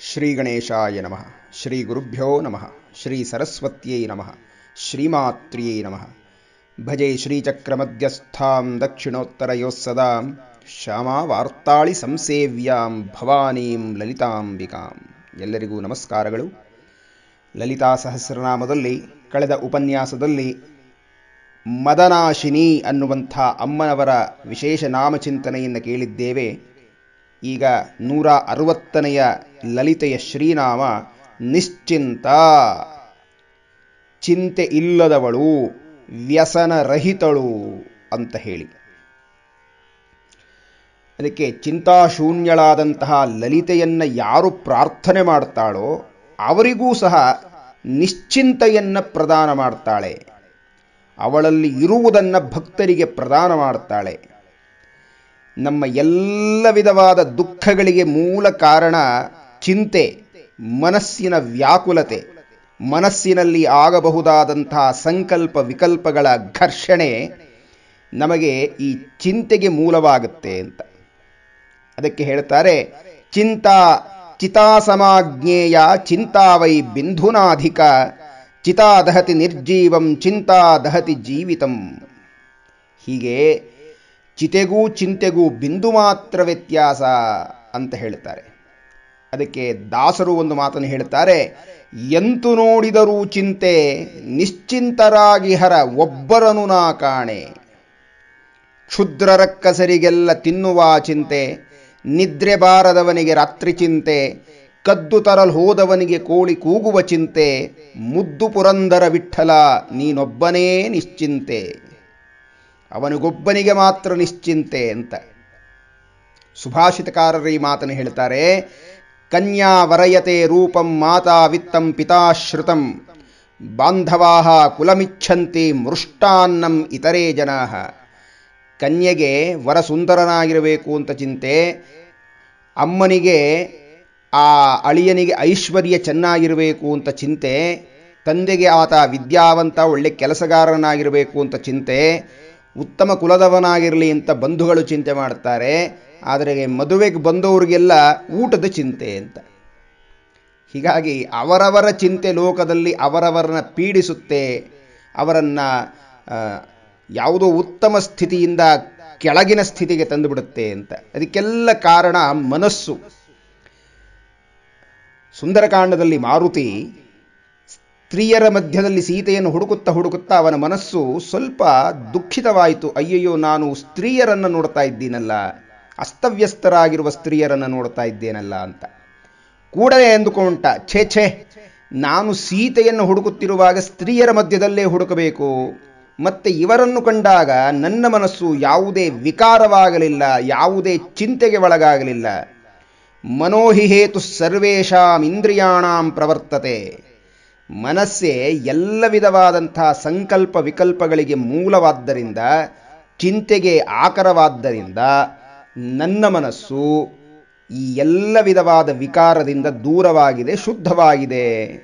ಶ್ರೀ ಗಣೇಶಾಯ ನಮಃ ಶ್ರೀ ಗುರುಭ್ಯೋ ನಮಃ ಶ್ರೀ ಸರಸ್ವತ್ಯೈ ನಮಃ ಶ್ರೀಮಾತ್ರಿಯೈ ನಮಃ ಭಜೆ ಶ್ರೀಚಕ್ರಮಧ್ಯಸ್ಥಾಂ ದಕ್ಷಿಣೋತ್ತರಯೋಃ ಸದಾ ಶ್ಯಾಮಾವಾರ್ತಾಳಿ ಸಂಸೇವ್ಯಾಂ ಭವಾನೀಂ ಲಲಿತಾಂಬಿಕಾಂ ಎಲ್ಲರಿಗೂ ನಮಸ್ಕಾರಗಳು ಲಲಿತಾ ಸಹಸ್ರನಾಮದಲ್ಲಿ ಕಳೆದ ಉಪನ್ಯಾಸದಲ್ಲಿ ಮದನಾಶಿನಿ ಅನ್ನುವಂಥ ಅಮ್ಮನವರ ವಿಶೇಷ ನಾಮಚಿಂತನೆಯನ್ನು ಕೇಳಿದ್ದೇವೆ ಈಗ ನೂರ ಅರವತ್ತನೆಯ ಲಲಿತೆಯ ಶ್ರೀನಾಮ ನಿಶ್ಚಿಂತ ಚಿಂತೆ ಇಲ್ಲದವಳು ವ್ಯಸನರಹಿತಳು ಅಂತ ಹೇಳಿ ಅದಕ್ಕೆ ಚಿಂತಾಶೂನ್ಯಳಾದಂತಹ ಲಲಿತೆಯನ್ನು ಯಾರು ಪ್ರಾರ್ಥನೆ ಮಾಡ್ತಾಳೋ ಅವರಿಗೂ ಸಹ ನಿಶ್ಚಿಂತೆಯನ್ನು ಪ್ರದಾನ ಮಾಡ್ತಾಳೆ ಅವಳಲ್ಲಿ ಇರುವುದನ್ನು ಭಕ್ತರಿಗೆ ಪ್ರದಾನ ಮಾಡ್ತಾಳೆ ನಮ್ಮ ಎಲ್ಲ ವಿಧವಾದ ದುಃಖಗಳಿಗೆ ಮೂಲ ಕಾರಣ ಚಿಂತೆ ಮನಸ್ಸಿನ ವ್ಯಾಕುಲತೆ ಮನಸ್ಸಿನಲ್ಲಿ ಆಗಬಹುದಾದಂತಹ ಸಂಕಲ್ಪ ವಿಕಲ್ಪಗಳ ಘರ್ಷಣೆ ನಮಗೆ ಈ ಚಿಂತೆಗೆ ಮೂಲವಾಗುತ್ತೆ ಅಂತ ಅದಕ್ಕೆ ಹೇಳ್ತಾರೆ ಚಿಂತಾ ಚಿತಾಸಮಾಜ್ಞೇಯ ಚಿಂತಾವೈ ಬಿಂಧುನಾಧಿಕ ಚಿತಾ ದಹತಿ ನಿರ್ಜೀವಂ ಚಿಂತಾ ದಹತಿ ಜೀವಿತಂ ಹೀಗೆ ಚಿತೆಗೂ ಚಿಂತೆಗೂ ಬಿಂದು ಮಾತ್ರ ವ್ಯತ್ಯಾಸ ಅಂತ ಹೇಳ್ತಾರೆ ಅದಕ್ಕೆ ದಾಸರು ಒಂದು ಮಾತನ್ನು ಹೇಳ್ತಾರೆ ಎಂತು ನೋಡಿದರೂ ಚಿಂತೆ ನಿಶ್ಚಿಂತರಾಗಿ ಹರ ಒಬ್ಬರನು ನಾ ಕಾಣೆ ಕ್ಷುದ್ರ ರಕ್ಕಸರಿಗೆಲ್ಲ ತಿನ್ನುವ ಚಿಂತೆ ನಿದ್ರೆ ಬಾರದವನಿಗೆ ರಾತ್ರಿ ಚಿಂತೆ ಕದ್ದು ತರಲು ಹೋದವನಿಗೆ ಕೋಳಿ ಕೂಗುವ ಚಿಂತೆ ಮುದ್ದು ಪುರಂದರ ವಿಠಲ ನೀನೊಬ್ಬನೇ ನಿಶ್ಚಿಂತೆ ಅವನಿಗೊಬ್ಬನಿಗೆ ಮಾತ್ರ ನಿಶ್ಚಿಂತೆ ಅಂತ ಸುಭಾಷಿತಕಾರರು ಈ ಮಾತನ್ನು ಹೇಳ್ತಾರೆ ಕನ್ಯಾ ವರಯತೆ ರೂಪಂ ಮಾತಾ ವಿತ್ತಂ ಪಿತಾಶ್ರುತಂ ಬಾಂಧವಾಹ ಕುಲಮಿಚ್ಛಂತಿ ಮೃಷ್ಟಾನ್ನಂ ಇತರೇ ಜನಾ ಕನ್ಯೆಗೆ ವರ ಸುಂದರನಾಗಿರಬೇಕು ಅಂತ ಚಿಂತೆ ಅಮ್ಮನಿಗೆ ಆ ಅಳಿಯನಿಗೆ ಐಶ್ವರ್ಯ ಚೆನ್ನಾಗಿರಬೇಕು ಅಂತ ಚಿಂತೆ ತಂದೆಗೆ ಆತ ವಿದ್ಯಾವಂತ ಒಳ್ಳೆ ಕೆಲಸಗಾರನಾಗಿರಬೇಕು ಅಂತ ಚಿಂತೆ ಉತ್ತಮ ಕುಲದವನಾಗಿರಲಿ ಅಂತ ಬಂಧುಗಳು ಚಿಂತೆ ಮಾಡ್ತಾರೆ ಆದರೆ ಮದುವೆಗೆ ಬಂದವರಿಗೆಲ್ಲ ಊಟದ ಚಿಂತೆ ಅಂತ ಹೀಗಾಗಿ ಅವರವರ ಚಿಂತೆ ಲೋಕದಲ್ಲಿ ಅವರವರನ್ನ ಪೀಡಿಸುತ್ತೆ ಅವರನ್ನು ಯಾವುದೋ ಉತ್ತಮ ಸ್ಥಿತಿಯಿಂದ ಕೆಳಗಿನ ಸ್ಥಿತಿಗೆ ತಂದುಬಿಡುತ್ತೆ ಅಂತ ಅದಕ್ಕೆಲ್ಲ ಕಾರಣ ಮನಸ್ಸು ಸುಂದರಕಾಂಡದಲ್ಲಿ ಮಾರುತಿ ಸ್ತ್ರೀಯರ ಮಧ್ಯದಲ್ಲಿ ಸೀತೆಯನ್ನು ಹುಡುಕುತ್ತಾ ಹುಡುಕುತ್ತಾ ಅವನ ಮನಸ್ಸು ಸ್ವಲ್ಪ ದುಃಖಿತವಾಯಿತು ಅಯ್ಯಯ್ಯೋ ನಾನು ಸ್ತ್ರೀಯರನ್ನು ನೋಡ್ತಾ ಇದ್ದೀನಲ್ಲ ಅಸ್ತವ್ಯಸ್ತರಾಗಿರುವ ಸ್ತ್ರೀಯರನ್ನು ನೋಡ್ತಾ ಇದ್ದೇನಲ್ಲ ಅಂತ ಕೂಡಲೇ ಎಂದುಕೊಂಡ ಛೇ ಛೇ ನಾನು ಸೀತೆಯನ್ನು ಹುಡುಕುತ್ತಿರುವಾಗ ಸ್ತ್ರೀಯರ ಮಧ್ಯದಲ್ಲೇ ಹುಡುಕಬೇಕು ಮತ್ತೆ ಇವರನ್ನು ಕಂಡಾಗ ನನ್ನ ಮನಸ್ಸು ಯಾವುದೇ ವಿಕಾರವಾಗಲಿಲ್ಲ ಯಾವುದೇ ಚಿಂತೆಗೆ ಒಳಗಾಗಲಿಲ್ಲ ಮನೋಹಿ ಹೇತು ಸರ್ವೇಷಾಂ ಇಂದ್ರಿಯಾಣಾಂ ಪ್ರವರ್ತತೆ ಮನಸ್ಸೇ ಎಲ್ಲ ವಿಧವಾದಂತಹ ಸಂಕಲ್ಪ ವಿಕಲ್ಪಗಳಿಗೆ ಮೂಲವಾದ್ದರಿಂದ ಚಿಂತೆಗೆ ಆಕರವಾದ್ದರಿಂದ ನನ್ನ ಮನಸ್ಸು ಈ ಎಲ್ಲ ವಿಧವಾದ ವಿಕಾರದಿಂದ ದೂರವಾಗಿದೆ ಶುದ್ಧವಾಗಿದೆ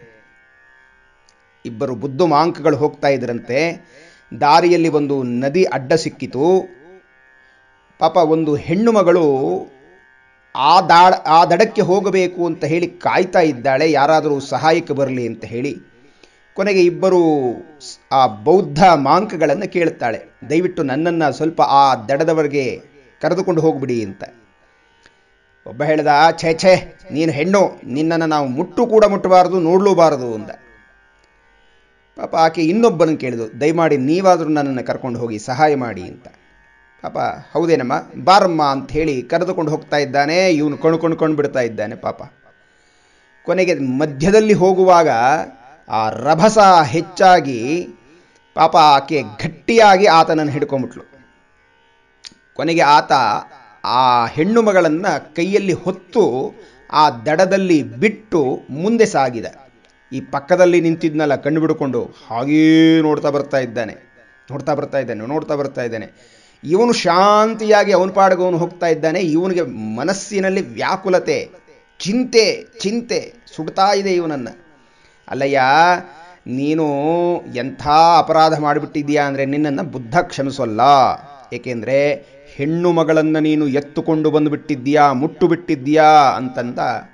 ಇಬ್ಬರು ಬುದ್ಧು ಮಾಂಕಗಳು ಹೋಗ್ತಾ ಇದ್ರಂತೆ ದಾರಿಯಲ್ಲಿ ಒಂದು ನದಿ ಅಡ್ಡ ಸಿಕ್ಕಿತು ಪಾಪ ಒಂದು ಹೆಣ್ಣು ಮಗಳು ಆ ದಾಳ ಆ ದಡಕ್ಕೆ ಹೋಗಬೇಕು ಅಂತ ಹೇಳಿ ಕಾಯ್ತಾ ಇದ್ದಾಳೆ ಯಾರಾದರೂ ಸಹಾಯಕ್ಕೆ ಬರಲಿ ಅಂತ ಹೇಳಿ ಕೊನೆಗೆ ಇಬ್ಬರು ಆ ಬೌದ್ಧ ಮಾಂಕಗಳನ್ನು ಕೇಳುತ್ತಾಳೆ ದಯವಿಟ್ಟು ನನ್ನನ್ನು ಸ್ವಲ್ಪ ಆ ದಡದವರೆಗೆ ಕರೆದುಕೊಂಡು ಹೋಗ್ಬಿಡಿ ಅಂತ ಒಬ್ಬ ಹೇಳ್ದ ಛೇ ಛೇ ನೀನು ಹೆಣ್ಣು ನಿನ್ನನ್ನು ನಾವು ಮುಟ್ಟು ಕೂಡ ಮುಟ್ಟಬಾರದು ನೋಡಲೂಬಾರದು ಅಂದ ಪಾಪ ಆಕೆ ಇನ್ನೊಬ್ಬನನ್ನು ಕೇಳಿದು ದಯಮಾಡಿ ನೀವಾದರೂ ನನ್ನನ್ನು ಕರ್ಕೊಂಡು ಹೋಗಿ ಸಹಾಯ ಮಾಡಿ ಅಂತ ಪಾಪ ಹೌದೇನಮ್ಮ ಬಾರಮ್ಮ ಅಂತ ಹೇಳಿ ಕರೆದುಕೊಂಡು ಹೋಗ್ತಾ ಇದ್ದಾನೆ ಇವನು ಕಣ್ಕೊಂಡು ಬಿಡ್ತಾ ಇದ್ದಾನೆ ಪಾಪ ಕೊನೆಗೆ ಮಧ್ಯದಲ್ಲಿ ಹೋಗುವಾಗ ಆ ರಭಸ ಹೆಚ್ಚಾಗಿ ಪಾಪ ಆಕೆ ಗಟ್ಟಿಯಾಗಿ ಆತನನ್ನು ಹಿಡ್ಕೊಂಬಿಟ್ಲು ಕೊನೆಗೆ ಆತ ಆ ಹೆಣ್ಣು ಮಗಳನ್ನು ಕೈಯಲ್ಲಿ ಹೊತ್ತು ಆ ದಡದಲ್ಲಿ ಬಿಟ್ಟು ಮುಂದೆ ಸಾಗಿದ ಈ ಪಕ್ಕದಲ್ಲಿ ನಿಂತಿದ್ನಲ್ಲ ಕಣ್ಣು ಬಿಡ್ಕೊಂಡು ಹಾಗೇ ನೋಡ್ತಾ ಬರ್ತಾ ಇದ್ದಾನೆ ನೋಡ್ತಾ ಬರ್ತಾ ಇದ್ದಾನೆ ನೋಡ್ತಾ ಬರ್ತಾ ಇದ್ದಾನೆ ಇವನು ಶಾಂತಿಯಾಗಿ ಅವನ ಪಾಡಿಗೆ ಅವನು ಹೋಗ್ತಾ ಇದ್ದಾನೆ ಇವನಿಗೆ ಮನಸ್ಸಿನಲ್ಲಿ ವ್ಯಾಕುಲತೆ ಚಿಂತೆ ಚಿಂತೆ ಸುಡ್ತಾ ಇದೆ ಇವನನ್ನು ಅಲ್ಲಯ್ಯ ನೀನು ಎಂಥ ಅಪರಾಧ ಮಾಡಿಬಿಟ್ಟಿದ್ದೀಯಾ ಅಂದರೆ ನಿನ್ನನ್ನು ಬುದ್ಧ ಕ್ಷಮಿಸೋಲ್ಲ ಏಕೆಂದರೆ ಹೆಣ್ಣು ಮಗಳನ್ನು ನೀನು ಎತ್ತುಕೊಂಡು ಬಂದುಬಿಟ್ಟಿದ್ದೀಯಾ ಮುಟ್ಟು ಬಿಟ್ಟಿದ್ದೀಯಾ ಅಂತಂದ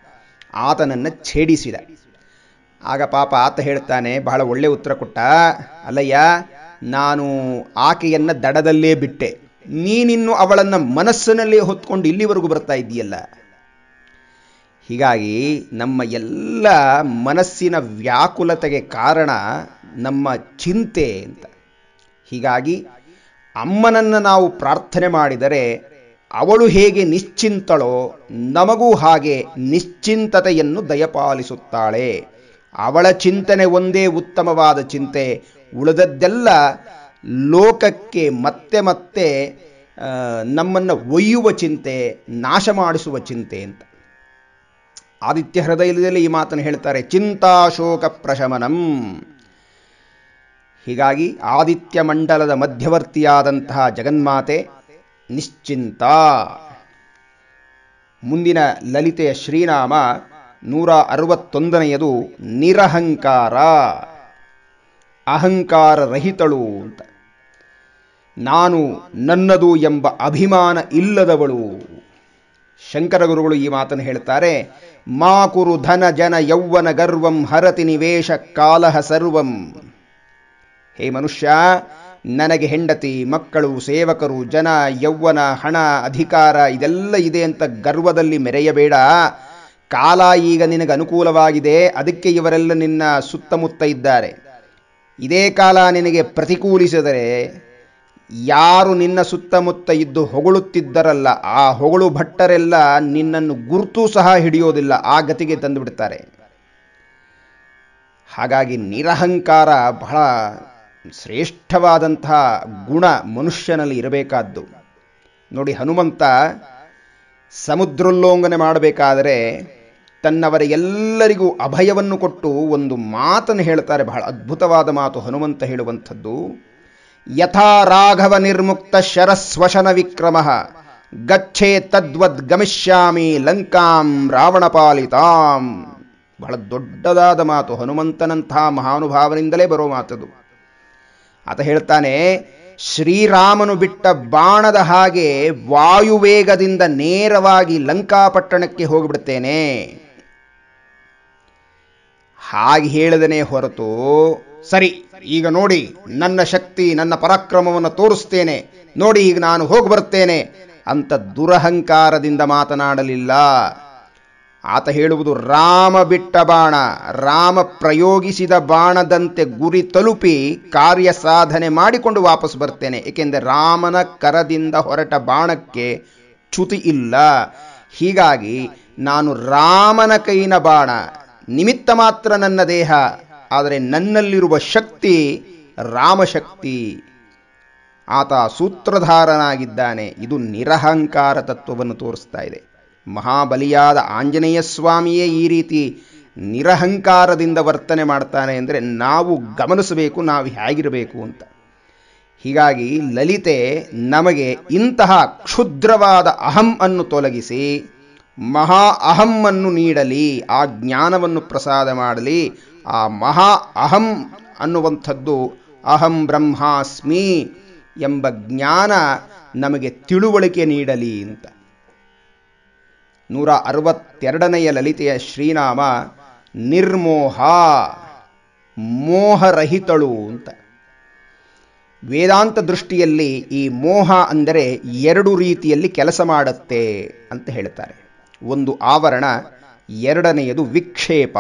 ಆತನನ್ನು ಛೇಡಿಸಿದ ಆಗ ಪಾಪ ಆತ ಹೇಳ್ತಾನೆ ಬಹಳ ಒಳ್ಳೆ ಉತ್ತರ ಕೊಟ್ಟ ಅಲ್ಲಯ್ಯ ನಾನು ಆಕೆಯನ್ನ ದಡದಲ್ಲೇ ಬಿಟ್ಟೆ ನೀನಿನ್ನು ಅವಳನ್ನ ಮನಸ್ಸಿನಲ್ಲೇ ಹೊತ್ಕೊಂಡು ಇಲ್ಲಿವರೆಗೂ ಬರ್ತಾ ಇದ್ದೀಯಲ್ಲ ಹೀಗಾಗಿ ನಮ್ಮ ಎಲ್ಲ ಮನಸ್ಸಿನ ವ್ಯಾಕುಲತೆಗೆ ಕಾರಣ ನಮ್ಮ ಚಿಂತೆ ಅಂತ ಹೀಗಾಗಿ ಅಮ್ಮನನ್ನು ನಾವು ಪ್ರಾರ್ಥನೆ ಮಾಡಿದರೆ ಅವಳು ಹೇಗೆ ನಿಶ್ಚಿಂತಳೋ ನಮಗೂ ಹಾಗೆ ನಿಶ್ಚಿಂತತೆಯನ್ನು ದಯಪಾಲಿಸುತ್ತಾಳೆ ಅವಳ ಚಿಂತನೆ ಒಂದೇ ಉತ್ತಮವಾದ ಚಿಂತೆ ಉಳಿದದ್ದೆಲ್ಲ ಲೋಕಕ್ಕೆ ಮತ್ತೆ ಮತ್ತೆ ನಮ್ಮನ್ನು ಒಯ್ಯುವ ಚಿಂತೆ ನಾಶ ಮಾಡಿಸುವ ಚಿಂತೆ ಅಂತ ಆದಿತ್ಯ ಹೃದಯದಲ್ಲಿ ಈ ಮಾತನ್ನು ಹೇಳ್ತಾರೆ ಚಿಂತಾಶೋಕ ಪ್ರಶಮನಂ ಹೀಗಾಗಿ ಆದಿತ್ಯ ಮಂಡಲದ ಮಧ್ಯವರ್ತಿಯಾದಂತಹ ಜಗನ್ಮಾತೆ ನಿಶ್ಚಿಂತ ಮುಂದಿನ ಲಲಿತೆಯ ಶ್ರೀನಾಮ ನೂರ ಅರವತ್ತೊಂದನೆಯದು ನಿರಹಂಕಾರ ಅಹಂಕಾರ ರಹಿತಳು ಅಂತ ನಾನು ನನ್ನದು ಎಂಬ ಅಭಿಮಾನ ಇಲ್ಲದವಳು ಶಂಕರ ಗುರುಗಳು ಈ ಮಾತನ್ನು ಹೇಳ್ತಾರೆ ಮಾ ಕುರು ಧನ ಜನ ಯೌವನ ಗರ್ವಂ ಹರತಿ ನಿವೇಶ ಕಾಲಹ ಸರ್ವಂ ಹೇ ಮನುಷ್ಯ ನನಗೆ ಹೆಂಡತಿ ಮಕ್ಕಳು ಸೇವಕರು ಜನ ಯೌವನ ಹಣ ಅಧಿಕಾರ ಇದೆಲ್ಲ ಇದೆ ಅಂತ ಗರ್ವದಲ್ಲಿ ಮೆರೆಯಬೇಡ ಕಾಲ ಈಗ ನಿನಗೆ ಅನುಕೂಲವಾಗಿದೆ ಅದಕ್ಕೆ ಇವರೆಲ್ಲ ನಿನ್ನ ಸುತ್ತಮುತ್ತ ಇದ್ದಾರೆ ಇದೇ ಕಾಲ ನಿನಗೆ ಪ್ರತಿಕೂಲಿಸಿದರೆ ಯಾರು ನಿನ್ನ ಸುತ್ತಮುತ್ತ ಇದ್ದು ಹೊಗಳುತ್ತಿದ್ದರಲ್ಲ ಆ ಹೊಗಳು ಭಟ್ಟರೆಲ್ಲ ನಿನ್ನನ್ನು ಗುರುತು ಸಹ ಹಿಡಿಯೋದಿಲ್ಲ ಆ ಗತಿಗೆ ತಂದು ಬಿಡ್ತಾರೆ ಹಾಗಾಗಿ ನಿರಹಂಕಾರ ಬಹಳ ಶ್ರೇಷ್ಠವಾದಂತಹ ಗುಣ ಮನುಷ್ಯನಲ್ಲಿ ಇರಬೇಕಾದ್ದು ನೋಡಿ ಹನುಮಂತ ಸಮುದ್ರೋಲ್ಲೋಂಘನೆ ಮಾಡಬೇಕಾದರೆ ತನ್ನವರ ಎಲ್ಲರಿಗೂ ಅಭಯವನ್ನು ಕೊಟ್ಟು ಒಂದು ಮಾತನ್ನು ಹೇಳ್ತಾರೆ ಬಹಳ ಅದ್ಭುತವಾದ ಮಾತು ಹನುಮಂತ ಹೇಳುವಂಥದ್ದು ಯಥಾ ರಾಘವ ನಿರ್ಮುಕ್ತ ಶರಸ್ವಶನ ವಿಕ್ರಮ ಗಚ್ಚೇ ತದ್ವದ್ ಗಮಿಷ್ಯಾಮಿ ಲಂಕಾಂ ರಾವಣ ಪಾಲಿತಾಂ ಬಹಳ ದೊಡ್ಡದಾದ ಮಾತು ಹನುಮಂತನಂತಹ ಮಹಾನುಭಾವನಿಂದಲೇ ಬರೋ ಮಾತದು ಆತ ಹೇಳ್ತಾನೆ ಶ್ರೀರಾಮನು ಬಿಟ್ಟ ಬಾಣದ ಹಾಗೆ ವಾಯುವೇಗದಿಂದ ನೇರವಾಗಿ ಲಂಕಾಪಟ್ಟಣಕ್ಕೆ ಹೋಗಿಬಿಡ್ತೇನೆ ಹಾಗೆ ಹೇಳಿದನೇ ಹೊರತು ಸರಿ ಈಗ ನೋಡಿ ನನ್ನ ಶಕ್ತಿ ನನ್ನ ಪರಾಕ್ರಮವನ್ನು ತೋರಿಸ್ತೇನೆ ನೋಡಿ ಈಗ ನಾನು ಹೋಗಿ ಬರ್ತೇನೆ ಅಂತ ದುರಹಂಕಾರದಿಂದ ಮಾತನಾಡಲಿಲ್ಲ ಆತ ಹೇಳುವುದು ರಾಮ ಬಿಟ್ಟ ಬಾಣ ರಾಮ ಪ್ರಯೋಗಿಸಿದ ಬಾಣದಂತೆ ಗುರಿ ತಲುಪಿ ಕಾರ್ಯ ಸಾಧನೆ ಮಾಡಿಕೊಂಡು ವಾಪಸ್ ಬರ್ತೇನೆ ಏಕೆಂದರೆ ರಾಮನ ಕರದಿಂದ ಹೊರಟ ಬಾಣಕ್ಕೆ ಚ್ಯುತಿ ಇಲ್ಲ ಹೀಗಾಗಿ ನಾನು ರಾಮನ ಕೈನ ಬಾಣ ನಿಮಿತ್ತ ಮಾತ್ರ ನನ್ನ ದೇಹ ಆದರೆ ನನ್ನಲ್ಲಿರುವ ಶಕ್ತಿ ರಾಮಶಕ್ತಿ ಆತ ಸೂತ್ರಧಾರನಾಗಿದ್ದಾನೆ ಇದು ನಿರಹಂಕಾರ ತತ್ವವನ್ನು ತೋರಿಸ್ತಾ ಇದೆ ಮಹಾಬಲಿಯಾದ ಆಂಜನೇಯ ಸ್ವಾಮಿಯೇ ಈ ರೀತಿ ನಿರಹಂಕಾರದಿಂದ ವರ್ತನೆ ಮಾಡ್ತಾನೆ ಅಂದರೆ ನಾವು ಗಮನಿಸಬೇಕು ನಾವು ಹೇಗಿರಬೇಕು ಅಂತ ಹೀಗಾಗಿ ಲಲಿತೆ ನಮಗೆ ಇಂತಹ ಕ್ಷುದ್ರವಾದ ಅಹಂ ಅನ್ನು ತೊಲಗಿಸಿ ಮಹಾ ಅಹಂ ಅನ್ನು ನೀಡಲಿ ಆ ಜ್ಞಾನವನ್ನು ಪ್ರಸಾದ ಮಾಡಲಿ ಆ ಮಹಾ ಅಹಂ ಅನ್ನುವಂಥದ್ದು ಅಹಂ ಬ್ರಹ್ಮಾಸ್ಮಿ ಎಂಬ ಜ್ಞಾನ ನಮಗೆ ತಿಳುವಳಿಕೆ ನೀಡಲಿ ಅಂತ ನೂರ ಅರವತ್ತೆರಡನೆಯ ಲಲಿತೆಯ ಶ್ರೀನಾಮ ನಿರ್ಮೋಹ ಮೋಹರಹಿತಳು ಅಂತ ವೇದಾಂತ ದೃಷ್ಟಿಯಲ್ಲಿ ಈ ಮೋಹ ಅಂದರೆ ಎರಡು ರೀತಿಯಲ್ಲಿ ಕೆಲಸ ಮಾಡುತ್ತೆ ಅಂತ ಹೇಳ್ತಾರೆ ಒಂದು ಆವರಣ ಎರಡನೆಯದು ವಿಕ್ಷೇಪ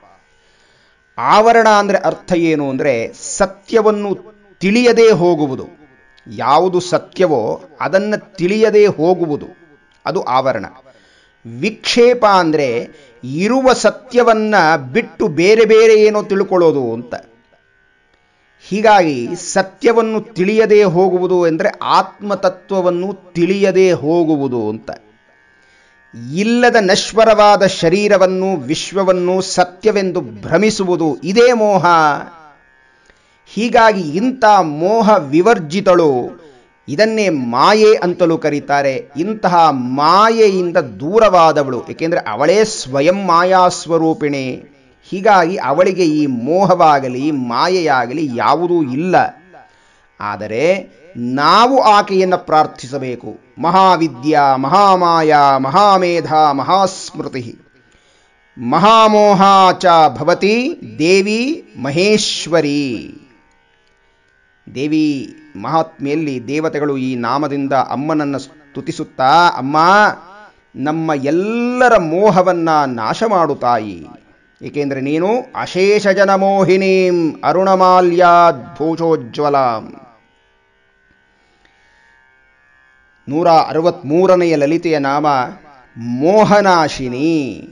ಆವರಣ ಅಂದರೆ ಅರ್ಥ ಏನು ಅಂದರೆ ಸತ್ಯವನ್ನು ತಿಳಿಯದೇ ಹೋಗುವುದು ಯಾವುದು ಸತ್ಯವೋ ಅದನ್ನು ತಿಳಿಯದೇ ಹೋಗುವುದು ಅದು ಆವರಣ ವಿಕ್ಷೇಪ ಅಂದರೆ ಇರುವ ಸತ್ಯವನ್ನ ಬಿಟ್ಟು ಬೇರೆ ಬೇರೆ ಏನೋ ತಿಳ್ಕೊಳ್ಳೋದು ಅಂತ ಹೀಗಾಗಿ ಸತ್ಯವನ್ನು ತಿಳಿಯದೇ ಹೋಗುವುದು ಎಂದರೆ ಆತ್ಮತತ್ವವನ್ನು ತಿಳಿಯದೇ ಹೋಗುವುದು ಅಂತ ಇಲ್ಲದ ನಶ್ವರವಾದ ಶರೀರವನ್ನು ವಿಶ್ವವನ್ನು ಸತ್ಯವೆಂದು ಭ್ರಮಿಸುವುದು ಇದೇ ಮೋಹ ಹೀಗಾಗಿ ಇಂಥ ಮೋಹ ವಿವರ್ಜಿತಳು ಇದನ್ನೇ ಮಾಯೆ ಅಂತಲೂ ಕರೀತಾರೆ ಇಂತಹ ಮಾಯೆಯಿಂದ ದೂರವಾದವಳು ಏಕೆಂದರೆ ಅವಳೇ ಸ್ವಯಂ ಮಾಯಾ ಸ್ವರೂಪಿಣಿ ಹೀಗಾಗಿ ಅವಳಿಗೆ ಈ ಮೋಹವಾಗಲಿ ಮಾಯೆಯಾಗಲಿ ಯಾವುದೂ ಇಲ್ಲ ಆದರೆ ನಾವು ಆಕೆಯನ್ನು ಪ್ರಾರ್ಥಿಸಬೇಕು ಮಹಾವಿದ್ಯಾ ಮಹಾಮಾಯಾ ಮಹಾಮೇಧ ಮಹಾಸ್ಮೃತಿ ಮಹಾಮೋಹಾಚ ಭವತಿ ದೇವಿ ಮಹೇಶ್ವರಿ ದೇವಿ ಮಹಾತ್ಮೆಯಲ್ಲಿ ದೇವತೆಗಳು ಈ ನಾಮದಿಂದ ಅಮ್ಮನನ್ನು ಸ್ತುತಿಸುತ್ತಾ ಅಮ್ಮ ನಮ್ಮ ಎಲ್ಲರ ಮೋಹವನ್ನ ನಾಶ ಮಾಡು ತಾಯಿ ಏಕೆಂದರೆ ನೀನು ಅಶೇಷ ಜನ ಮೋಹಿನೀಂ ಅರುಣಮಾಲ್ಯಾದ್ಭೂಷೋಜ್ವಲಾಂ ನೂರ ಅರವತ್ಮೂರನೆಯ ಲಲಿತೆಯ ನಾಮ ಮೋಹನಾಶಿನಿ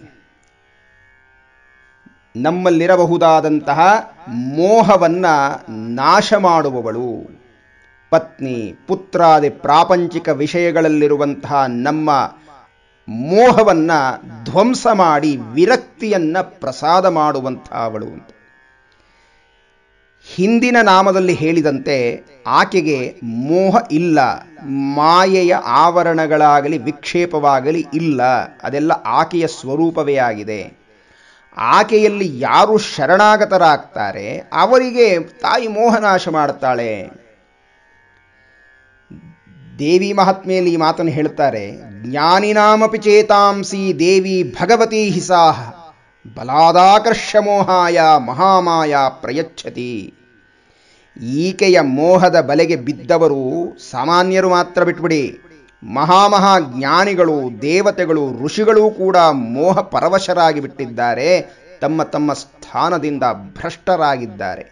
ನಮ್ಮಲ್ಲಿರಬಹುದಾದಂತಹ ಮೋಹವನ್ನ ನಾಶ ಮಾಡುವವಳು ಪತ್ನಿ ಪುತ್ರಾದಿ ಪ್ರಾಪಂಚಿಕ ವಿಷಯಗಳಲ್ಲಿರುವಂತಹ ನಮ್ಮ ಮೋಹವನ್ನ ಧ್ವಂಸ ಮಾಡಿ ವಿರಕ್ತಿಯನ್ನ ಪ್ರಸಾದ ಮಾಡುವಂತಹ ಅವಳು ಅಂತ ಹಿಂದಿನ ನಾಮದಲ್ಲಿ ಹೇಳಿದಂತೆ ಆಕೆಗೆ ಮೋಹ ಇಲ್ಲ ಮಾಯೆಯ ಆವರಣಗಳಾಗಲಿ ವಿಕ್ಷೇಪವಾಗಲಿ ಇಲ್ಲ ಅದೆಲ್ಲ ಆಕೆಯ ಸ್ವರೂಪವೇ ಆಗಿದೆ ಆಕೆಯಲ್ಲಿ ಯಾರು ಶರಣಾಗತರಾಗ್ತಾರೆ ಅವರಿಗೆ ತಾಯಿ ಮೋಹನಾಶ ಮಾಡುತ್ತಾಳೆ ದೇವಿ ಮಹಾತ್ಮೆಯಲ್ಲಿ ಈ ಮಾತನ್ನು ಹೇಳುತ್ತಾರೆ ಜ್ಞಾನಿನಾಮಪಿ ಚೇತಾಂಸಿ ದೇವಿ ಭಗವತಿ ಹಿಸಾಹ ಬಲಾದಾಕರ್ಷ ಮೋಹಾಯ ಮಹಾಮಾಯ ಪ್ರಯಚ್ಛತಿ ಈಕೆಯ ಮೋಹದ ಬಲೆಗೆ ಬಿದ್ದವರು ಸಾಮಾನ್ಯರು ಮಾತ್ರ ಬಿಟ್ಬಿಡಿ ಮಹಾಮಹಾ ಜ್ಞಾನಿಗಳು ದೇವತೆಗಳು ಋಷಿಗಳೂ ಕೂಡ ಮೋಹ ಪರವಶರಾಗಿ ಬಿಟ್ಟಿದ್ದಾರೆ ತಮ್ಮ ತಮ್ಮ ಸ್ಥಾನದಿಂದ ಭ್ರಷ್ಟರಾಗಿದ್ದಾರೆ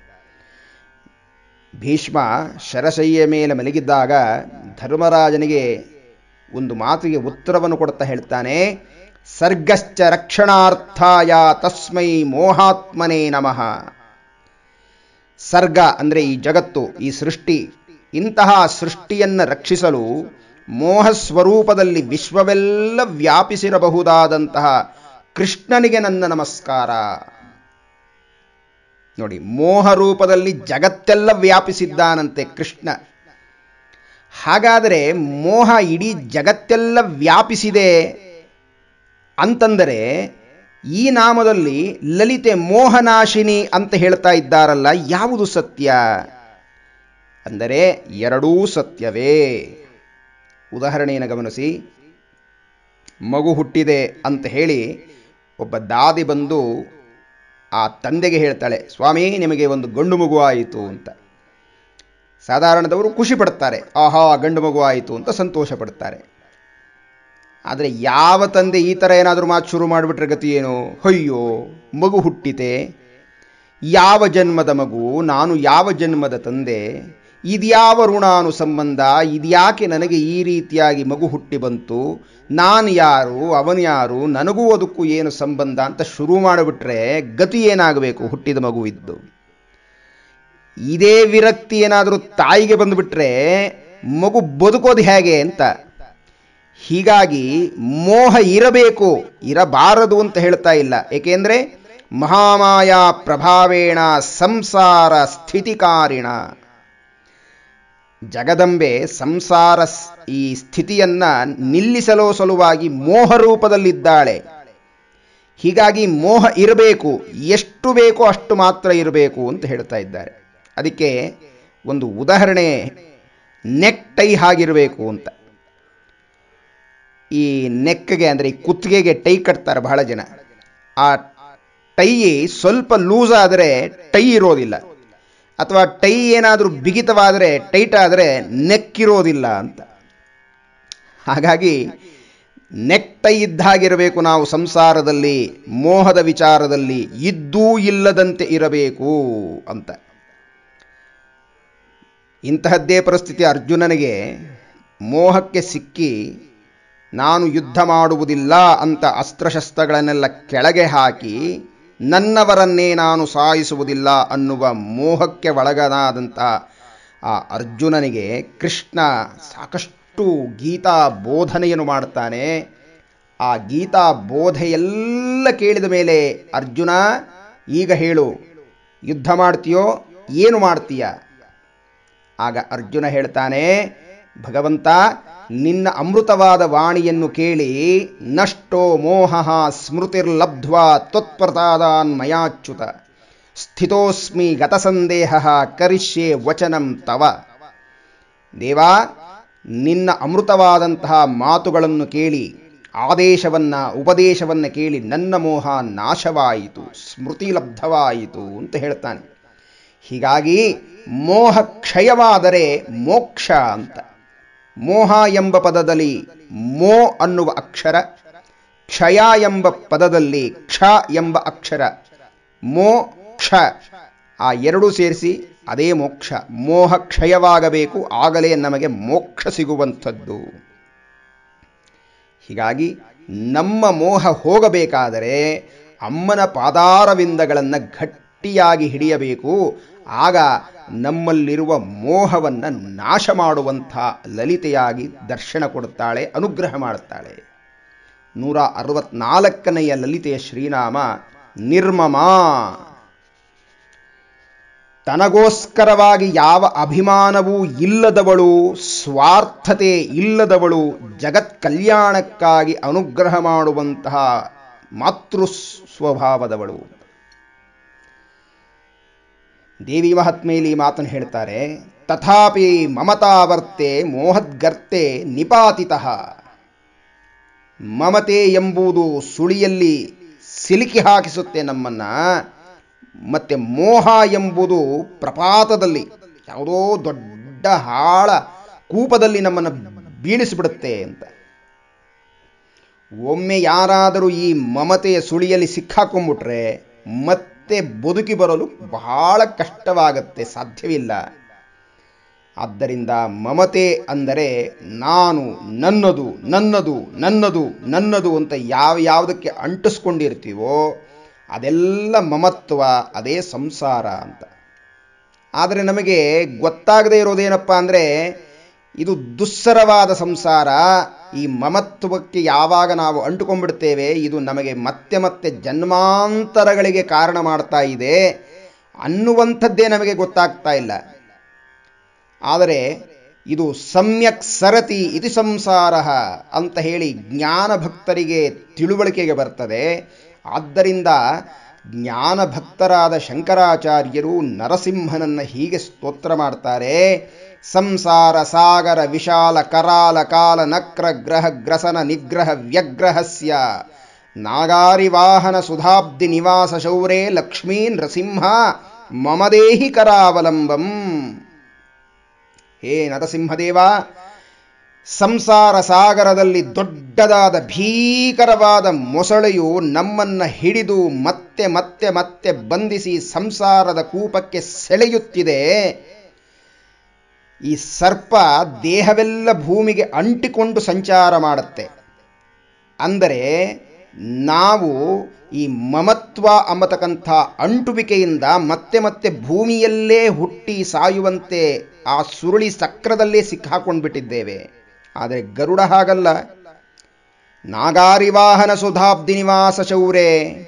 ಭೀಷ್ಮ ಶರಶಯ್ಯ ಮೇಲೆ ಮಲಗಿದ್ದಾಗ ಧರ್ಮರಾಜನಿಗೆ ಒಂದು ಮಾತಿಗೆ ಉತ್ತರವನ್ನು ಕೊಡ್ತಾ ಹೇಳ್ತಾನೆ ಸರ್ಗಶ್ಚ ರಕ್ಷಣಾರ್ಥಾಯ ತಸ್ಮೈ ಮೋಹಾತ್ಮನೇ ನಮಃ ಸರ್ಗ ಅಂದರೆ ಈ ಜಗತ್ತು ಈ ಸೃಷ್ಟಿ ಇಂತಹ ಸೃಷ್ಟಿಯನ್ನು ರಕ್ಷಿಸಲು ಮೋಹ ಸ್ವರೂಪದಲ್ಲಿ ವಿಶ್ವವೆಲ್ಲ ವ್ಯಾಪಿಸಿರಬಹುದಾದಂತಹ ಕೃಷ್ಣನಿಗೆ ನನ್ನ ನಮಸ್ಕಾರ ನೋಡಿ ಮೋಹ ರೂಪದಲ್ಲಿ ಜಗತ್ತೆಲ್ಲ ವ್ಯಾಪಿಸಿದ್ದಾನಂತೆ ಕೃಷ್ಣ ಹಾಗಾದರೆ ಮೋಹ ಇಡೀ ಜಗತ್ತೆಲ್ಲ ವ್ಯಾಪಿಸಿದೆ ಅಂತಂದರೆ ಈ ನಾಮದಲ್ಲಿ ಲಲಿತೆ ಮೋಹನಾಶಿನಿ ಅಂತ ಹೇಳ್ತಾ ಇದ್ದಾರಲ್ಲ ಯಾವುದು ಸತ್ಯ ಅಂದರೆ ಎರಡೂ ಸತ್ಯವೇ ಉದಾಹರಣೆಯನ್ನು ಗಮನಿಸಿ ಮಗು ಹುಟ್ಟಿದೆ ಅಂತ ಹೇಳಿ ಒಬ್ಬ ದಾದಿ ಬಂದು ಆ ತಂದೆಗೆ ಹೇಳ್ತಾಳೆ ಸ್ವಾಮಿ ನಿಮಗೆ ಒಂದು ಗಂಡು ಮಗು ಆಯಿತು ಅಂತ ಸಾಧಾರಣದವರು ಖುಷಿ ಪಡ್ತಾರೆ ಆಹಾ ಗಂಡು ಮಗು ಆಯಿತು ಅಂತ ಸಂತೋಷ ಪಡ್ತಾರೆ ಆದರೆ ಯಾವ ತಂದೆ ಈ ಥರ ಏನಾದರೂ ಮಾತು ಶುರು ಮಾಡಿಬಿಟ್ರೆ ಗತಿ ಏನು ಅಯ್ಯೋ ಮಗು ಹುಟ್ಟಿತೆ ಯಾವ ಜನ್ಮದ ಮಗು ನಾನು ಯಾವ ಜನ್ಮದ ತಂದೆ ಇದ್ಯಾವ ಋಣಾನು ಸಂಬಂಧ ಇದ್ಯಾಕೆ ನನಗೆ ಈ ರೀತಿಯಾಗಿ ಮಗು ಹುಟ್ಟಿ ಬಂತು ನಾನು ಯಾರು ಅವನು ಯಾರು ನನಗೂ ಅದಕ್ಕೂ ಏನು ಸಂಬಂಧ ಅಂತ ಶುರು ಮಾಡಿಬಿಟ್ರೆ ಗತಿ ಏನಾಗಬೇಕು ಹುಟ್ಟಿದ ಮಗುವಿದ್ದು ಇದೇ ವಿರಕ್ತಿ ಏನಾದರೂ ತಾಯಿಗೆ ಬಂದುಬಿಟ್ರೆ ಮಗು ಬದುಕೋದು ಹೇಗೆ ಅಂತ ಹೀಗಾಗಿ ಮೋಹ ಇರಬೇಕು ಇರಬಾರದು ಅಂತ ಹೇಳ್ತಾ ಇಲ್ಲ ಏಕೆಂದ್ರೆ ಮಹಾಮಾಯಾ ಪ್ರಭಾವೇಣ ಸಂಸಾರ ಸ್ಥಿತಿಕಾರಿಣ ಜಗದಂಬೆ ಸಂಸಾರ ಈ ಸ್ಥಿತಿಯನ್ನ ನಿಲ್ಲಿಸಲೋ ಸಲುವಾಗಿ ಮೋಹ ರೂಪದಲ್ಲಿದ್ದಾಳೆ ಹೀಗಾಗಿ ಮೋಹ ಇರಬೇಕು ಎಷ್ಟು ಬೇಕೋ ಅಷ್ಟು ಮಾತ್ರ ಇರಬೇಕು ಅಂತ ಹೇಳ್ತಾ ಇದ್ದಾರೆ ಅದಕ್ಕೆ ಒಂದು ಉದಾಹರಣೆ ನೆಕ್ ಟೈ ಹಾಗಿರಬೇಕು ಅಂತ ಈ ನೆಕ್ಗೆ ಅಂದರೆ ಈ ಕುತ್ತಿಗೆಗೆ ಟೈ ಕಟ್ತಾರೆ ಬಹಳ ಜನ ಆ ಟೈ ಸ್ವಲ್ಪ ಲೂಸ್ ಆದರೆ ಟೈ ಇರೋದಿಲ್ಲ ಅಥವಾ ಟೈ ಏನಾದರೂ ಬಿಗಿತವಾದರೆ ಟೈಟ್ ಆದರೆ ನೆಕ್ ಇರೋದಿಲ್ಲ ಅಂತ ಹಾಗಾಗಿ ನೆಕ್ ಟೈ ಇದ್ದಾಗಿರಬೇಕು ನಾವು ಸಂಸಾರದಲ್ಲಿ ಮೋಹದ ವಿಚಾರದಲ್ಲಿ ಇದ್ದೂ ಇಲ್ಲದಂತೆ ಇರಬೇಕು ಅಂತ ಇಂತಹದ್ದೇ ಪರಿಸ್ಥಿತಿ ಅರ್ಜುನನಿಗೆ ಮೋಹಕ್ಕೆ ಸಿಕ್ಕಿ ನಾನು ಯುದ್ಧ ಮಾಡುವುದಿಲ್ಲ ಅಂತ ಅಸ್ತ್ರಶಸ್ತ್ರಗಳನ್ನೆಲ್ಲ ಕೆಳಗೆ ಹಾಕಿ ನನ್ನವರನ್ನೇ ನಾನು ಸಾಯಿಸುವುದಿಲ್ಲ ಅನ್ನುವ ಮೋಹಕ್ಕೆ ಒಳಗನಾದಂಥ ಆ ಅರ್ಜುನನಿಗೆ ಕೃಷ್ಣ ಸಾಕಷ್ಟು ಗೀತಾ ಬೋಧನೆಯನ್ನು ಮಾಡ್ತಾನೆ ಆ ಗೀತಾ ಬೋಧೆಯೆಲ್ಲ ಕೇಳಿದ ಮೇಲೆ ಅರ್ಜುನ ಈಗ ಹೇಳು ಯುದ್ಧ ಮಾಡ್ತೀಯೋ ಏನು ಮಾಡ್ತೀಯ ಆಗ ಅರ್ಜುನ ಹೇಳ್ತಾನೆ ಭಗವಂತ ನಿನ್ನ ಅಮೃತವಾದ ವಾಣಿಯನ್ನು ಕೇಳಿ ನಷ್ಟೋ ಮೋಹ ಸ್ಮೃತಿರ್ಲಬ್ಧ್ವಾ ತ್ವತ್ಪ್ರಸಾದಾನ್ ಮಯಾಚ್ಯುತ ಸ್ಥಿತೋಸ್ಮಿ ಗತಸಂದೇಹ ಕರಿಷ್ಯೆ ವಚನಂ ತವ ದೇವಾ ನಿನ್ನ ಅಮೃತವಾದಂತಹ ಮಾತುಗಳನ್ನು ಕೇಳಿ ಆದೇಶವನ್ನ ಉಪದೇಶವನ್ನ ಕೇಳಿ ನನ್ನ ಮೋಹ ನಾಶವಾಯಿತು ಸ್ಮೃತಿ ಲಬ್ಧವಾಯಿತು ಅಂತ ಹೇಳ್ತಾನೆ ಹೀಗಾಗಿ ಮೋಹ ಕ್ಷಯವಾದರೆ ಮೋಕ್ಷ ಅಂತ ಮೋಹ ಎಂಬ ಪದದಲ್ಲಿ ಮೋ ಅನ್ನುವ ಅಕ್ಷರ ಕ್ಷಯ ಎಂಬ ಪದದಲ್ಲಿ ಕ್ಷ ಎಂಬ ಅಕ್ಷರ ಮೋ ಕ್ಷ ಆ ಎರಡೂ ಸೇರಿಸಿ ಅದೇ ಮೋಕ್ಷ ಮೋಹ ಕ್ಷಯವಾಗಬೇಕು ಆಗಲೇ ನಮಗೆ ಮೋಕ್ಷ ಸಿಗುವಂಥದ್ದು ಹೀಗಾಗಿ ನಮ್ಮ ಮೋಹ ಹೋಗಬೇಕಾದರೆ ಅಮ್ಮನ ಪಾದಾರವಿಂದಗಳನ್ನು ಗಟ್ಟಿಯಾಗಿ ಹಿಡಿಯಬೇಕು ಆಗ ನಮ್ಮಲ್ಲಿರುವ ಮೋಹವನ್ನು ನಾಶ ಮಾಡುವಂಥ ಲಲಿತೆಯಾಗಿ ದರ್ಶನ ಕೊಡುತ್ತಾಳೆ ಅನುಗ್ರಹ ಮಾಡುತ್ತಾಳೆ ನೂರ ಅರವತ್ನಾಲ್ಕನೆಯ ಲಲಿತೆಯ ಶ್ರೀನಾಮ ನಿರ್ಮಮ ತನಗೋಸ್ಕರವಾಗಿ ಯಾವ ಅಭಿಮಾನವೂ ಇಲ್ಲದವಳು ಸ್ವಾರ್ಥತೆ ಇಲ್ಲದವಳು ಜಗತ್ ಕಲ್ಯಾಣಕ್ಕಾಗಿ ಅನುಗ್ರಹ ಮಾಡುವಂತಹ ಮಾತೃ ಸ್ವಭಾವದವಳು ದೇವಿ ಮಹಾತ್ಮೆಯಲ್ಲಿ ಈ ಮಾತನ್ನು ಹೇಳ್ತಾರೆ ತಥಾಪಿ ಮಮತಾವರ್ತೆ ಮೋಹದ್ಗರ್ತೆ ನಿಪಾತಿತಃ ಮಮತೆ ಎಂಬುದು ಸುಳಿಯಲ್ಲಿ ಸಿಲುಕಿ ಹಾಕಿಸುತ್ತೆ ನಮ್ಮನ್ನ ಮತ್ತೆ ಮೋಹ ಎಂಬುದು ಪ್ರಪಾತದಲ್ಲಿ ಯಾವುದೋ ದೊಡ್ಡ ಹಾಳ ಕೂಪದಲ್ಲಿ ನಮ್ಮನ್ನು ಬೀಳಿಸಿಬಿಡುತ್ತೆ ಅಂತ ಒಮ್ಮೆ ಯಾರಾದರೂ ಈ ಮಮತೆಯ ಸುಳಿಯಲ್ಲಿ ಸಿಕ್ಕಾಕೊಂಡ್ಬಿಟ್ರೆ ಮತ್ತೆ ಬದುಕಿ ಬರಲು ಬಹಳ ಕಷ್ಟವಾಗತ್ತೆ ಸಾಧ್ಯವಿಲ್ಲ ಆದ್ದರಿಂದ ಮಮತೆ ಅಂದರೆ ನಾನು ನನ್ನದು ನನ್ನದು ನನ್ನದು ನನ್ನದು ಅಂತ ಯಾವ ಯಾವುದಕ್ಕೆ ಅಂಟಿಸ್ಕೊಂಡಿರ್ತೀವೋ ಅದೆಲ್ಲ ಮಮತ್ವ ಅದೇ ಸಂಸಾರ ಅಂತ ಆದರೆ ನಮಗೆ ಗೊತ್ತಾಗದೇ ಇರೋದೇನಪ್ಪ ಅಂದರೆ ಇದು ದುಸ್ಸರವಾದ ಸಂಸಾರ ಈ ಮಮತ್ವಕ್ಕೆ ಯಾವಾಗ ನಾವು ಅಂಟುಕೊಂಡ್ಬಿಡ್ತೇವೆ ಇದು ನಮಗೆ ಮತ್ತೆ ಮತ್ತೆ ಜನ್ಮಾಂತರಗಳಿಗೆ ಕಾರಣ ಮಾಡ್ತಾ ಇದೆ ಅನ್ನುವಂಥದ್ದೇ ನಮಗೆ ಗೊತ್ತಾಗ್ತಾ ಇಲ್ಲ ಆದರೆ ಇದು ಸಮ್ಯಕ್ ಸರತಿ ಇತಿ ಸಂಸಾರ ಅಂತ ಹೇಳಿ ಜ್ಞಾನ ಭಕ್ತರಿಗೆ ತಿಳುವಳಿಕೆಗೆ ಬರ್ತದೆ ಆದ್ದರಿಂದ ಜ್ಞಾನ ಭಕ್ತರಾದ ಶಂಕರಾಚಾರ್ಯರು ನರಸಿಂಹನನ್ನ ಹೀಗೆ ಸ್ತೋತ್ರ ಮಾಡ್ತಾರೆ ಸಂಸಾರ ಸಾಗರ ವಿಶಾಲ ಕರಾಲ ಕಾಲ ನಕ್ರ ಗ್ರಹ ಗ್ರಸನ ನಿಗ್ರಹ ವ್ಯಗ್ರಹಸ್ಯ ನಾಗಾರಿವಾಹನ ಸುಧಾಬ್ದಿ ನಿವಾಸ ಶೌರೇ ಲಕ್ಷ್ಮೀ ನೃಸಿಂಹ ಮಮದೇಹಿ ಕರಾವಲಂಬಂ ಹೇ ನರಸಿಂಹದೇವ ಸಂಸಾರ ಸಾಗರದಲ್ಲಿ ದೊಡ್ಡದಾದ ಭೀಕರವಾದ ಮೊಸಳೆಯು ನಮ್ಮನ್ನ ಹಿಡಿದು ಮತ್ತೆ ಮತ್ತೆ ಮತ್ತೆ ಬಂಧಿಸಿ ಸಂಸಾರದ ಕೂಪಕ್ಕೆ ಸೆಳೆಯುತ್ತಿದೆ ಈ ಸರ್ಪ ದೇಹವೆಲ್ಲ ಭೂಮಿಗೆ ಅಂಟಿಕೊಂಡು ಸಂಚಾರ ಮಾಡುತ್ತೆ ಅಂದರೆ ನಾವು ಈ ಮಮತ್ವ ಅಂಬತಕ್ಕಂಥ ಅಂಟುವಿಕೆಯಿಂದ ಮತ್ತೆ ಮತ್ತೆ ಭೂಮಿಯಲ್ಲೇ ಹುಟ್ಟಿ ಸಾಯುವಂತೆ ಆ ಸುರುಳಿ ಸಕ್ರದಲ್ಲೇ ಸಿಕ್ಕಾಕೊಂಡ್ಬಿಟ್ಟಿದ್ದೇವೆ ಆದರೆ ಗರುಡ ಹಾಗಲ್ಲ ನಾಗಾರಿವಾಹನ ಸುಧಾಬ್ದಿ ನಿವಾಸ ಶೌರೇ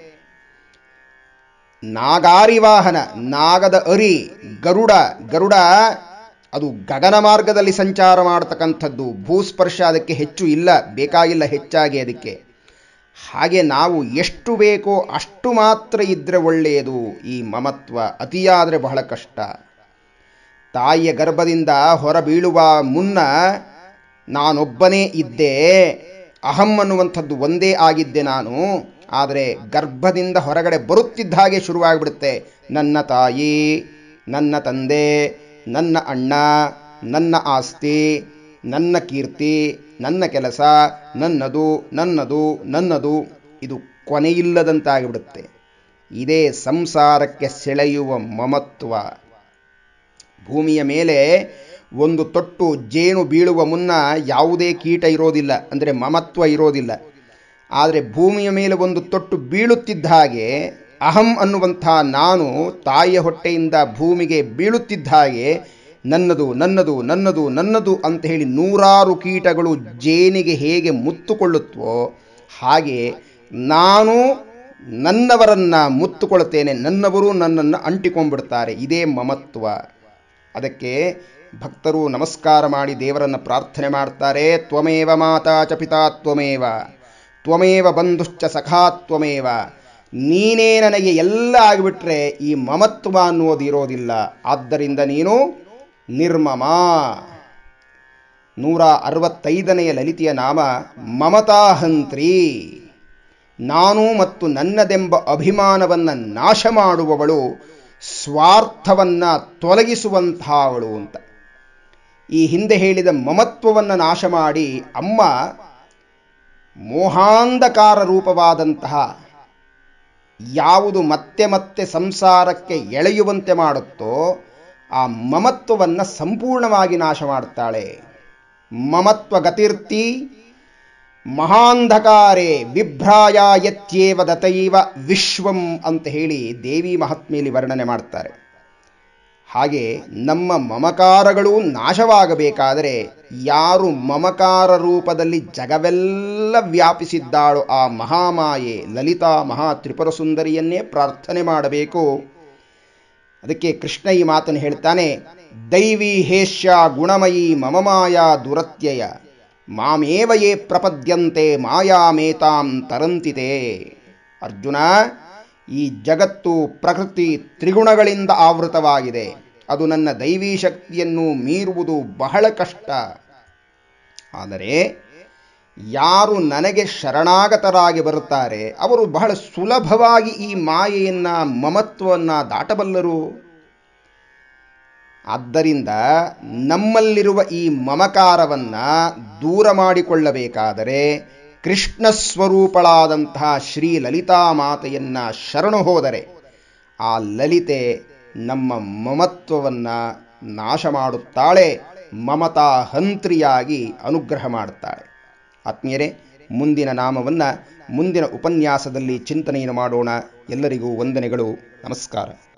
ನಾಗಾರಿವಾಹನ ನಾಗದ ಅರಿ ಗರುಡ ಗರುಡ ಅದು ಗಗನ ಮಾರ್ಗದಲ್ಲಿ ಸಂಚಾರ ಮಾಡತಕ್ಕಂಥದ್ದು ಭೂಸ್ಪರ್ಶ ಅದಕ್ಕೆ ಹೆಚ್ಚು ಇಲ್ಲ ಬೇಕಾಗಿಲ್ಲ ಹೆಚ್ಚಾಗಿ ಅದಕ್ಕೆ ಹಾಗೆ ನಾವು ಎಷ್ಟು ಬೇಕೋ ಅಷ್ಟು ಮಾತ್ರ ಇದ್ರೆ ಒಳ್ಳೆಯದು ಈ ಮಮತ್ವ ಅತಿಯಾದರೆ ಬಹಳ ಕಷ್ಟ ತಾಯಿಯ ಗರ್ಭದಿಂದ ಹೊರ ಬೀಳುವ ಮುನ್ನ ನಾನೊಬ್ಬನೇ ಇದ್ದೆ ಅಹಂ ಅನ್ನುವಂಥದ್ದು ಒಂದೇ ಆಗಿದ್ದೆ ನಾನು ಆದರೆ ಗರ್ಭದಿಂದ ಹೊರಗಡೆ ಬರುತ್ತಿದ್ದ ಹಾಗೆ ಶುರುವಾಗಿಬಿಡುತ್ತೆ ನನ್ನ ತಾಯಿ ನನ್ನ ತಂದೆ ನನ್ನ ಅಣ್ಣ ನನ್ನ ಆಸ್ತಿ ನನ್ನ ಕೀರ್ತಿ ನನ್ನ ಕೆಲಸ ನನ್ನದು ನನ್ನದು ನನ್ನದು ಇದು ಕೊನೆಯಿಲ್ಲದಂತಾಗಿಬಿಡುತ್ತೆ ಇದೇ ಸಂಸಾರಕ್ಕೆ ಸೆಳೆಯುವ ಮಮತ್ವ ಭೂಮಿಯ ಮೇಲೆ ಒಂದು ತೊಟ್ಟು ಜೇನು ಬೀಳುವ ಮುನ್ನ ಯಾವುದೇ ಕೀಟ ಇರೋದಿಲ್ಲ ಅಂದರೆ ಮಮತ್ವ ಇರೋದಿಲ್ಲ ಆದರೆ ಭೂಮಿಯ ಮೇಲೆ ಒಂದು ತೊಟ್ಟು ಬೀಳುತ್ತಿದ್ದ ಹಾಗೆ ಅಹಂ ಅನ್ನುವಂಥ ನಾನು ತಾಯಿಯ ಹೊಟ್ಟೆಯಿಂದ ಭೂಮಿಗೆ ಬೀಳುತ್ತಿದ್ದ ಹಾಗೆ ನನ್ನದು ನನ್ನದು ನನ್ನದು ನನ್ನದು ಅಂತ ಹೇಳಿ ನೂರಾರು ಕೀಟಗಳು ಜೇನಿಗೆ ಹೇಗೆ ಮುತ್ತುಕೊಳ್ಳುತ್ತವೋ ಹಾಗೆ ನಾನು ನನ್ನವರನ್ನ ಮುತ್ತುಕೊಳ್ಳುತ್ತೇನೆ ನನ್ನವರು ನನ್ನನ್ನು ಅಂಟಿಕೊಂಡ್ಬಿಡ್ತಾರೆ ಇದೇ ಮಮತ್ವ ಅದಕ್ಕೆ ಭಕ್ತರು ನಮಸ್ಕಾರ ಮಾಡಿ ದೇವರನ್ನು ಪ್ರಾರ್ಥನೆ ಮಾಡ್ತಾರೆ ತ್ವಮೇವ ಮಾತಾ ಚ ಪಿತಾ ತ್ವಮೇವ ತ್ವಮೇವ ಬಂಧುಶ್ಚ ಸಖಾ ತ್ವಮೇವ ನೀನೇ ನನಗೆ ಎಲ್ಲ ಆಗಿಬಿಟ್ರೆ ಈ ಮಮತ್ವ ಅನ್ನೋದು ಇರೋದಿಲ್ಲ ಆದ್ದರಿಂದ ನೀನು ನಿರ್ಮಮ ನೂರ ಅರವತ್ತೈದನೆಯ ಲಲಿತೆಯ ನಾಮ ಮಮತಾಹಂತ್ರಿ ನಾನು ಮತ್ತು ನನ್ನದೆಂಬ ಅಭಿಮಾನವನ್ನು ನಾಶ ಮಾಡುವವಳು ಸ್ವಾರ್ಥವನ್ನು ತೊಲಗಿಸುವಂಥವಳು ಅಂತ ಈ ಹಿಂದೆ ಹೇಳಿದ ಮಮತ್ವವನ್ನು ನಾಶ ಮಾಡಿ ಅಮ್ಮ ಮೋಹಾಂಧಕಾರ ರೂಪವಾದಂತಹ ಯಾವುದು ಮತ್ತೆ ಮತ್ತೆ ಸಂಸಾರಕ್ಕೆ ಎಳೆಯುವಂತೆ ಮಾಡುತ್ತೋ ಆ ಮಮತ್ವವನ್ನು ಸಂಪೂರ್ಣವಾಗಿ ನಾಶ ಮಾಡುತ್ತಾಳೆ ಮಮತ್ವ ಗತಿರ್ತಿ ಮಹಾಂಧಕಾರೇ ವಿಭ್ರಾಯ ಯತ್ಯೇವ ದತೈವ ವಿಶ್ವಂ ಅಂತ ಹೇಳಿ ದೇವಿ ಮಹಾತ್ಮೆಯಲ್ಲಿ ವರ್ಣನೆ ಮಾಡ್ತಾರೆ ಹಾಗೆ ನಮ್ಮ ಮಮಕಾರಗಳು ನಾಶವಾಗಬೇಕಾದರೆ ಯಾರು ಮಮಕಾರ ರೂಪದಲ್ಲಿ ಜಗವೆಲ್ಲ ವ್ಯಾಪಿಸಿದ್ದಾಳೋ ಆ ಮಹಾಮಾಯೆ ಲಲಿತಾ ಮಹಾ ತ್ರಿಪುರ ಸುಂದರಿಯನ್ನೇ ಪ್ರಾರ್ಥನೆ ಮಾಡಬೇಕು ಅದಕ್ಕೆ ಕೃಷ್ಣ ಈ ಮಾತನ್ನು ಹೇಳ್ತಾನೆ ದೈವಿ ಹೇಷ್ಯ ಗುಣಮಯಿ ಮಮಮಾಯ ದುರತ್ಯಯ ಮಾಮೇವ ಯೇ ಪ್ರಪದ್ಯಂತೆ ಮಾಯಾಮೇತಾಂ ತರಂತಿತೆ ಅರ್ಜುನ ಈ ಜಗತ್ತು ಪ್ರಕೃತಿ ತ್ರಿಗುಣಗಳಿಂದ ಆವೃತವಾಗಿದೆ ಅದು ನನ್ನ ದೈವೀ ಶಕ್ತಿಯನ್ನು ಮೀರುವುದು ಬಹಳ ಕಷ್ಟ ಆದರೆ ಯಾರು ನನಗೆ ಶರಣಾಗತರಾಗಿ ಬರುತ್ತಾರೆ ಅವರು ಬಹಳ ಸುಲಭವಾಗಿ ಈ ಮಾಯೆಯನ್ನ ಮಮತ್ವವನ್ನು ದಾಟಬಲ್ಲರು ಆದ್ದರಿಂದ ನಮ್ಮಲ್ಲಿರುವ ಈ ಮಮಕಾರವನ್ನ ದೂರ ಮಾಡಿಕೊಳ್ಳಬೇಕಾದರೆ ಕೃಷ್ಣ ಸ್ವರೂಪಳಾದಂತಹ ಶ್ರೀ ಲಲಿತಾ ಮಾತೆಯನ್ನ ಶರಣು ಹೋದರೆ ಆ ಲಲಿತೆ ನಮ್ಮ ಮಮತ್ವವನ್ನು ನಾಶ ಮಾಡುತ್ತಾಳೆ ಮಮತಾ ಹಂತ್ರಿಯಾಗಿ ಅನುಗ್ರಹ ಮಾಡುತ್ತಾಳೆ ಆತ್ಮೀಯರೇ ಮುಂದಿನ ನಾಮವನ್ನು ಮುಂದಿನ ಉಪನ್ಯಾಸದಲ್ಲಿ ಚಿಂತನೆಯನ್ನು ಮಾಡೋಣ ಎಲ್ಲರಿಗೂ ವಂದನೆಗಳು ನಮಸ್ಕಾರ